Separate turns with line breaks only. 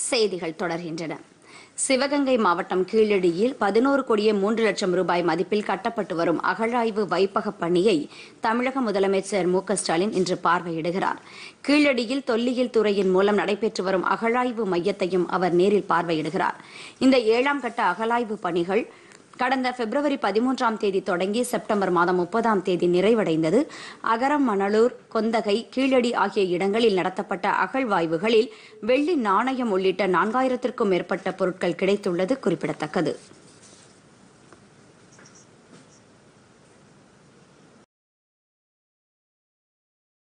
செய்திகள் தொடர்கின்றன சிவகங்கை மாவட்டம் கீழடியில் பதினோரு கோடியே மூன்று லட்சம் ரூபாய் மதிப்பில் கட்டப்பட்டு வரும் அகழாய்வு வைப்பகப் பணியை தமிழக முதலமைச்சர் மு க ஸ்டாலின் இன்று பார்வையிடுகிறார் கீழடியில் தொல்லியல் துறையின் மூலம் நடைபெற்று வரும் அகழாய்வு மையத்தையும் அவர் நேரில் பார்வையிடுகிறார் இந்த ஏழாம் கட்ட அகழாய்வு பணிகள் கடந்த பிப்ரவரி பதிமூன்றாம் தேதி தொடங்கி செப்டம்பர் மாதம் முப்பதாம் தேதி நிறைவடைந்தது அகரம் மணலூர் கொந்தகை கீழடி ஆகிய இடங்களில் நடத்தப்பட்ட அகழ்வாய்வுகளில் வெள்ளி நாணயம் உள்ளிட்ட நான்காயிரத்திற்கும் மேற்பட்ட பொருட்கள் கிடைத்துள்ளது குறிப்பிடத்தக்கது